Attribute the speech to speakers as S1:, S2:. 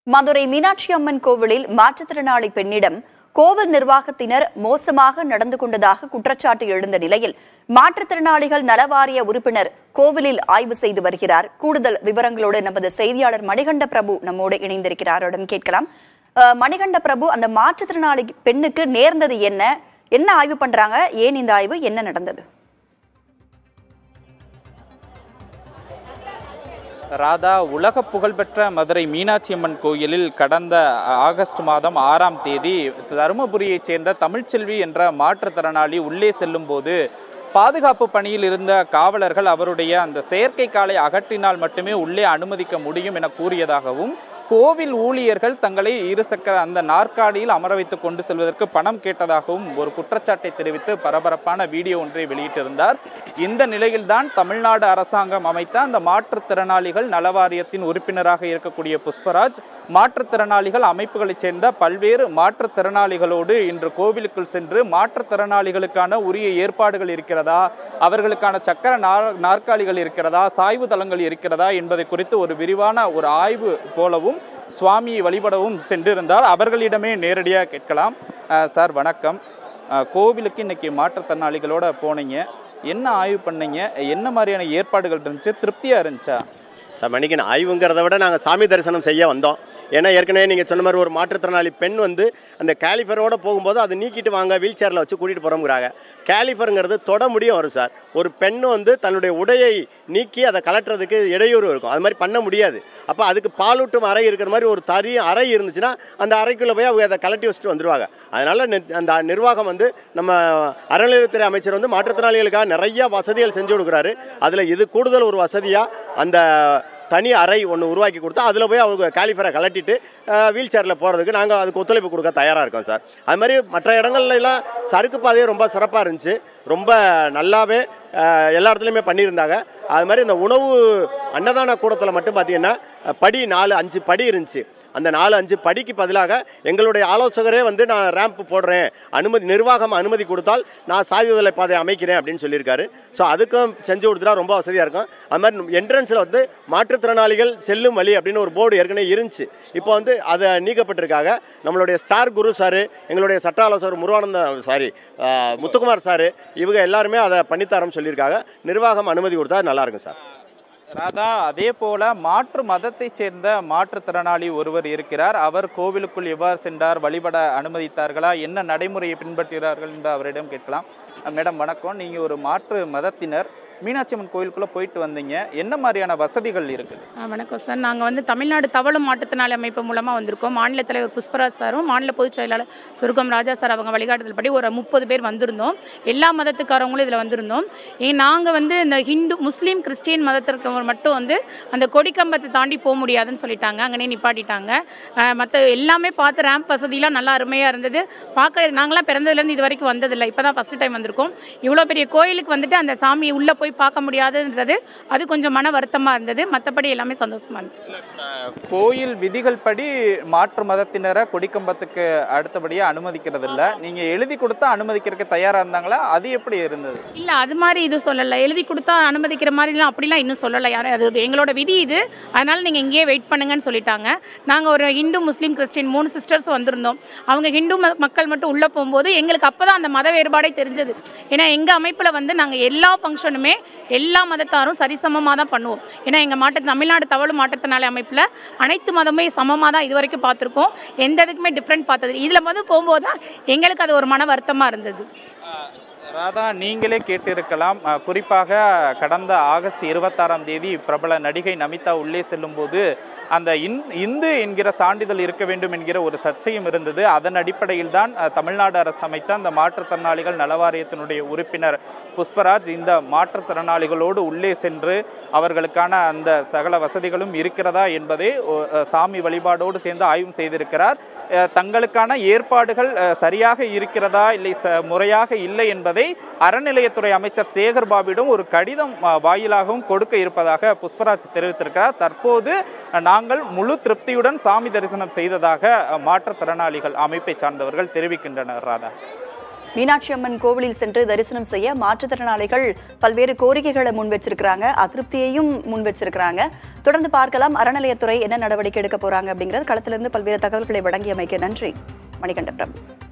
S1: மதுரை மீனாட்சி அம்மன் கோவிலில் மாற்றுத்திறனாளி பெண்ணிடம் கோவில் நிர்வாகத்தினர் மோசமாக நடந்து கொண்டதாக குற்றச்சாட்டு எழுந்த நிலையில் மாற்றுத்திறனாளிகள் நலவாரிய உறுப்பினர் கோவிலில் ஆய்வு செய்து வருகிறார் கூடுதல் விவரங்களோடு நமது செய்தியாளர் மணிகண்ட பிரபு நம்மோடு இணைந்திருக்கிறார் அவரிடம் கேட்கலாம் அஹ், மணிகண்ட பிரபு அந்த மாற்றுத்திறனாளி பெண்ணுக்கு நேர்ந்தது என்ன என்ன ஆய்வு பண்றாங்க ஏன் இந்த ஆய்வு என்ன நடந்தது
S2: ராதா உலக புகழ்பெற்ற மதுரை மீனாட்சி அம்மன் கோயிலில் கடந்த ஆகஸ்ட் மாதம் ஆறாம் தேதி தருமபுரியைச் சேர்ந்த தமிழ்ச்செல்வி என்ற மாற்றுத்திறனாளி உள்ளே செல்லும்போது பாதுகாப்பு பணியில் இருந்த காவலர்கள் அவருடைய அந்த செயற்கை காலை அகற்றினால் மட்டுமே உள்ளே அனுமதிக்க முடியும் என கூறியதாகவும் கோவில் ஊழியர்கள் தங்களை இருசக்கர அந்த நாற்காலியில் அமர வைத்து கொண்டு செல்வதற்கு பணம் கேட்டதாகவும் ஒரு குற்றச்சாட்டை தெரிவித்து பரபரப்பான வீடியோ ஒன்றை வெளியிட்டிருந்தார் இந்த நிலையில்தான் தமிழ்நாடு அரசாங்கம் அமைத்த அந்த மாற்றுத்திறனாளிகள் நலவாரியத்தின் உறுப்பினராக இருக்கக்கூடிய புஷ்பராஜ் மாற்றுத்திறனாளிகள் அமைப்புகளைச் சேர்ந்த பல்வேறு மாற்றுத்திறனாளிகளோடு இன்று கோவிலுக்குள் சென்று மாற்றுத்திறனாளிகளுக்கான உரிய ஏற்பாடுகள் இருக்கிறதா அவர்களுக்கான சக்கர நாற்- நாற்காலிகள் இருக்கிறதா சாய்வு தளங்கள் இருக்கிறதா என்பதை குறித்து ஒரு விரிவான ஒரு ஆய்வு போலவும் சுவாமியை வழிபடவும் சென்றிருந்தார் அவர்களிடமே நேரடியாக கேட்கலாம் அஹ், சார் வணக்கம் அஹ், கோவிலுக்கு இன்னைக்கு மாற்றுத்திறனாளிகளோட போனீங்க என்ன ஆய்வு பண்ணீங்க என்ன மாதிரியான ஏற்பாடுகள் இருந்துச்சு திருப்தியா இருந்துச்சா
S3: சார் மணிக்கன் ஆய்வுங்கிறத விட நாங்கள் சாமி தரிசனம் செய்ய வந்தோம் ஏன்னா ஏற்கனவே நீங்கள் சொன்ன மாதிரி ஒரு மாற்றுத்திறனாளி பெண் வந்து அந்த கேலிஃபரோட போகும்போது அதை நீக்கிட்டு வாங்க வீல் சேரில் வச்சு கூட்டிகிட்டு போகிறோங்கிறாங்க கேலிஃபருங்கிறது தொட முடியும் வரும் சார் ஒரு பெண் வந்து தன்னுடைய உடையை நீக்கி அதை கலட்டுறதுக்கு இடையூறு இருக்கும் அது மாதிரி பண்ண முடியாது அப்போ அதுக்கு பாலூட்டும் அறை இருக்கிற மாதிரி ஒரு தறி அறை இருந்துச்சுன்னா அந்த அறைக்குள்ளே போய் அவங்க அதை கலட்டி வச்சுட்டு வந்துருவாங்க அதனால் அந்த நிர்வாகம் வந்து நம்ம அறநிலையத்துறை அமைச்சர் வந்து மாற்றுத்திறனாளிகளுக்காக நிறைய வசதிகள் செஞ்சு கொடுக்குறாரு அதில் இது கூடுதல் ஒரு வசதியாக அந்த தனி அறை ஒன்று உருவாக்கி கொடுத்தா அதில் போய் அவங்க கேலிஃபரை கலட்டிட்டு வீல் சேரில் போகிறதுக்கு நாங்கள் அதுக்கு ஒத்துழைப்பு கொடுக்க தயாராக இருக்கோம் சார் அது மாதிரி மற்ற இடங்கள்ல எல்லாம் சறுக்கு பாதையே ரொம்ப சிறப்பாக இருந்துச்சு ரொம்ப நல்லாவே அஹ், எல்லா இடத்துலையுமே பண்ணியிருந்தாங்க அது மாதிரி இந்த உணவு அன்னதான கூடத்தில் மட்டும் பார்த்தீங்கன்னா அஹ், படி நாலு அஞ்சு படி இருந்துச்சு அந்த நாலு அஞ்சு படிக்கு பதிலாக எங்களுடைய ஆலோசகரே வந்து நான் ரேம்ப் போடுறேன் அனுமதி நிர்வாகம் அனுமதி கொடுத்தால் நான் சாய்வுதலை பாதை அமைக்கிறேன் அப்படின்னு சொல்லியிருக்காரு ஸோ அதுக்கும் செஞ்சு கொடுத்துட்டா ரொம்ப வசதியாக இருக்கும் அது மாதிரி என்ட்ரன்ஸில் வந்து மாற்றுத்திறனாளிகள் செல்லும் வழி அப்படின்னு ஒரு போர்டு ஏற்கனவே இருந்துச்சு இப்போ வந்து அதை நீக்கப்பட்டிருக்காங்க நம்மளுடைய ஸ்டார் குரு சார் எங்களுடைய சட்ட ஆலோசகர் முருகானந்த சாரி முத்துக்குமார் சார் இவங்க எல்லாருமே அதை பண்ணித்தரோம்னு சொல்லியிருக்காங்க நிர்வாகம் அனுமதி கொடுத்தா நல்லா இருக்கும் சார்
S2: ராதா அதே போல மாற்று மதத்தைச் சேர்ந்த மாற்றுத்திறனாளி ஒருவர் இருக்கிறார் அவர் கோவிலுக்குள் எவ்வாறு சென்றார் வழிபட அனுமதித்தார்களா என்ன நடைமுறையை பின்பற்றுகிறார்கள் என்று அவரிடம் கேட்கலாம் அஹ் மேடம் வணக்கம் நீங்க ஒரு மாற்று மதத்தினர் மீனாட்சி அம்மன் கோயிலுக்குள்ள போயிட்டு வந்தீங்க என்ன மாதிரியான வசதிகள் இருக்குது
S4: ஆ, வணக்கம் சார் நாங்கள் வந்து தமிழ்நாடு தவளும் மாற்றுத்திறனாளி அமைப்பு மூலமாக வந்திருக்கோம் மாநில தலைவர் புஷ்பராஜ் சாரும் மாநில பொதுச் செயலாளர் சுருக்கம் ராஜா சார் அவங்க வழிகாட்டுதல் படி ஒரு முப்பது பேர் வந்திருந்தோம் எல்லா மதத்துக்காரவங்களும் இதில் வந்திருந்தோம் ஏன் நாங்கள் வந்து இந்த ஹிந்து முஸ்லீம் கிறிஸ்டியன் மதத்திற்கு மட்டும் வந்து அந்த கொடிக்கம்பத்தை தாண்டி போக முடியாதுன்னு சொல்லிட்டாங்க அங்கனே நிப்பாட்டிட்டாங்க மற்ற எல்லாமே பார்த்து ரேம்ப் வசதிலாம் நல்லா அருமையாக இருந்தது பார்க்க நாங்களாம் பிறந்ததுலேருந்து இது வரைக்கும் வந்ததில்லை இப்போ தான் ஃபஸ்ட்டு டைம் வந்திருக்கோம் இவ்வளோ பெரிய கோயிலுக்கு வந்துட்டு அந்த சாமியை உள்ளே போய் பார்க்க முடியாதுன்றது அது கொஞ்சம் மன வருத்தமாக இருந்தது மற்றபடி எல்லாமே சந்தோஷமா இருந்துச்சு
S2: கோயில் விதிகள் படி மாற்று மதத்தினரை கொடிக்கம்பத்துக்கு அடுத்தபடியா அனுமதிக்கிறது இல்ல நீங்க எழுதி கொடுத்தா அனுமதிக்கிறதுக்கு தயாரா இருந்தாங்களா அது எப்படி இருந்தது
S4: இல்லை அது மாதிரி இது சொல்லலை எழுதி கொடுத்தா அனுமதிக்கிற மாதிரிலாம் அப்படிலாம் இன்னும் சொல்லலை யாரும் அது ஒரு எங்களோட விதி இது அதனால் நீங்கள் இங்கேயே வெயிட் பண்ணுங்கன்னு சொல்லிட்டாங்க நாங்கள் ஒரு ஹிந்து முஸ்லீம் கிறிஸ்டின் மூணு சிஸ்டர்ஸ் வந்திருந்தோம் அவங்க ஹிந்து ம- மக்கள் மட்டும் உள்ளே போகும்போது எங்களுக்கு அப்போ தான் அந்த மத வேறுபாடே தெரிஞ்சது ஏன்னா எங்கள் அமைப்பில் வந்து நாங்கள் எல்லா ஃபங்க்ஷனுமே எல்லா மதத்தாரும் சரிசமமாக தான் பண்ணுவோம் ஏன்னா எங்கள் மாட்டு தமிழ்நாடு தவளு மாற்றுத்திறனாளி அமைப்பில் அனைத்து மதமே சமமாக தான் இது வரைக்கும் பார்த்துருக்கோம் எந்த இதுக்குமே டிஃப்ரெண்ட் பார்த்தது இதில் வந்து போகும்போது தான் எங்களுக்கு அது ஒரு மன வருத்தமாக இருந்தது
S2: ராதா நீங்களே கேட்டிருக்கலாம் அஹ், குறிப்பாக கடந்த ஆகஸ்ட் இருபத்தாறாம் தேதி பிரபல நடிகை நமிதா உள்ளே செல்லும்போது அந்த இந் இந்து என்கிற சான்றிதழ் இருக்க வேண்டும் என்கிற ஒரு சர்ச்சையும் இருந்தது அதன் அடிப்படையில் தான் அஹ், தமிழ்நாடு அரசு அமைத்த அந்த மாற்றுத்திறனாளிகள் நலவாரியத்தினுடைய உறுப்பினர் புஷ்பராஜ் இந்த மாற்றுத்திறனாளிகளோடு உள்ளே சென்று அவர்களுக்கான அந்த சகல வசதிகளும் இருக்கிறதா என்பதை ஒ- அஹ், சாமி வழிபாடோடு சேர்ந்து ஆய்வு செய்திருக்கிறார் அஹ், தங்களுக்கான ஏற்பாடுகள் அஹ், சரியாக இருக்கிறதா இல்லை ச- முறையாக இல்லை என்பதை அறநிலையத்துறை அமைச்சர் சேகர் பாபியிடம் ஒரு கடிதம் அஹ், வாயிலாகவும் கொடுக்க இருப்பதாக புஷ்பராஜ் தெரிவித்திருக்கிறார் தற்போது அஹ், நாங்கள் முழு திருப்தியுடன் சாமி தரிசனம் செய்ததாக அஹ், மாற்றுத்திறனாளிகள் அமைப்பை சார்ந்தவர்கள் தெரிவிக்கின்றனர் ராதா
S1: மீனாட்சி அம்மன் கோவிலில் சென்று தரிசனம் செய்ய மாற்றுத்திறனாளிகள் பல்வேறு கோரிக்கைகளை முன் வச்சிருக்கிறாங்க அதிருப்தியையும் முன் வச்சிருக்கிறாங்க தொடர்ந்து பார்க்கலாம் அறநிலையத்துறை என்ன நடவடிக்கை எடுக்க போறாங்க அப்படிங்கிறது களத்திலிருந்து பல்வேறு தகவல்களை வழங்கியமைக்க நன்றி மணிகண்ட பிரபு